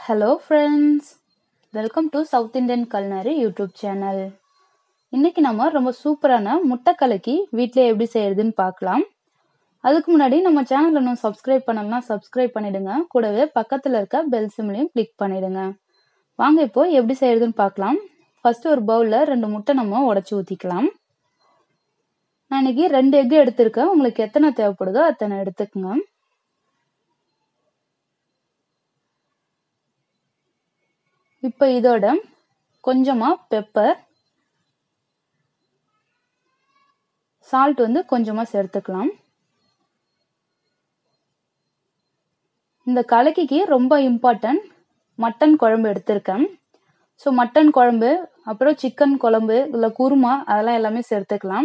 hello friends welcome to south Indian culinary YouTube channel இன்னைக்கு நம்ம ரொம்ப சூப்பரான முட்டை கலக்கி வீட்டிலே எப்படி செய்யறதுன்னு பார்க்கலாம் அதுக்கு முன்னாடி நம்ம சேனல் இன்னும் சப்ஸ்கிரைப் பண்ணலன்னா சப்ஸ்கிரைப் பண்ணிடுங்க கூடவே பக்கத்தில் இருக்க பெல் சிம்லையும் கிளிக் பண்ணிடுங்க வாங்க இப்போ எப்படி செய்யறதுன்னு பார்க்கலாம் ஃபர்ஸ்ட் ஒரு பவுலில் ரெண்டு முட்டை நம்ம உடச்சி ஊற்றிக்கலாம் நான் இன்னைக்கு ரெண்டு எக் எடுத்திருக்கேன் உங்களுக்கு எத்தனை தேவைப்படுதோ அத்தனை எடுத்துக்கோங்க இப்போ இதோட கொஞ்சமாக பெப்பர் சால்ட் வந்து கொஞ்சமாக சேர்த்துக்கலாம் இந்த கலக்கிக்கு ரொம்ப இம்பார்ட்டன்ட் மட்டன் குழம்பு எடுத்திருக்கேன் ஸோ மட்டன் குழம்பு அப்புறம் சிக்கன் குழம்பு இல்லை குருமா அதெல்லாம் எல்லாமே சேர்த்துக்கலாம்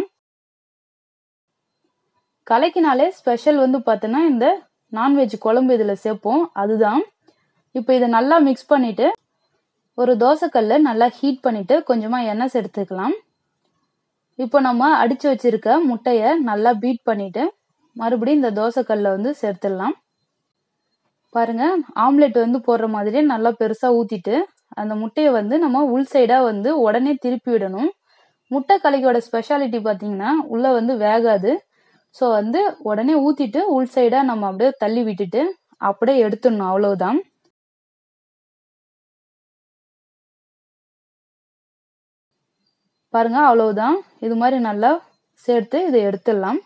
கலக்கினாலே ஸ்பெஷல் வந்து பார்த்தோன்னா இந்த நான்வெஜ் குழம்பு இதில் சேர்ப்போம் அதுதான் இப்போ இதை நல்லா மிக்ஸ் பண்ணிட்டு ஒரு தோசைக்கல்ல நல்லா ஹீட் பண்ணிட்டு கொஞ்சமாக எண்ணெய் சேர்த்துக்கலாம் இப்போ நம்ம அடிச்சு வச்சிருக்க முட்டையை நல்லா பீட் பண்ணிட்டு மறுபடியும் இந்த தோசைக்கல்ல வந்து சேர்த்துடலாம் பாருங்க ஆம்லெட் வந்து போடுற மாதிரியே நல்லா பெருசா ஊத்திட்டு அந்த முட்டையை வந்து நம்ம உள் சைடா வந்து உடனே திருப்பி விடணும் முட்டை கலக்கியோட ஸ்பெஷாலிட்டி பார்த்தீங்கன்னா உள்ள வந்து வேகாது ஸோ வந்து உடனே ஊத்திட்டு உள் சைடா நம்ம அப்படியே தள்ளி விட்டுட்டு அப்படியே எடுத்துடணும் அவ்வளவுதான் பாருங்க அவ்வளவுதான் இது மாதிரி நல்லா சேர்த்து இதை எடுத்துடலாம்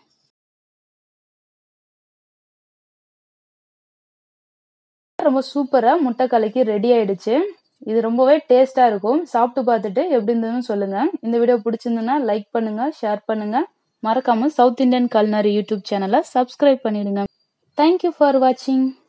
ரொம்ப சூப்பரா முட்டை கலக்கி ரெடி ஆயிடுச்சு இது ரொம்பவே டேஸ்டா இருக்கும் சாப்பிட்டு பார்த்துட்டு எப்படி இருந்ததுன்னு சொல்லுங்க இந்த வீடியோ பிடிச்சிருந்ததுன்னா லைக் பண்ணுங்க ஷேர் பண்ணுங்க மறக்காம சவுத் இந்தியன் கல்னரி யூடியூப் சேனலை சப்ஸ்கிரைப் பண்ணிடுங்க தேங்க்யூ ஃபார் வாட்சிங்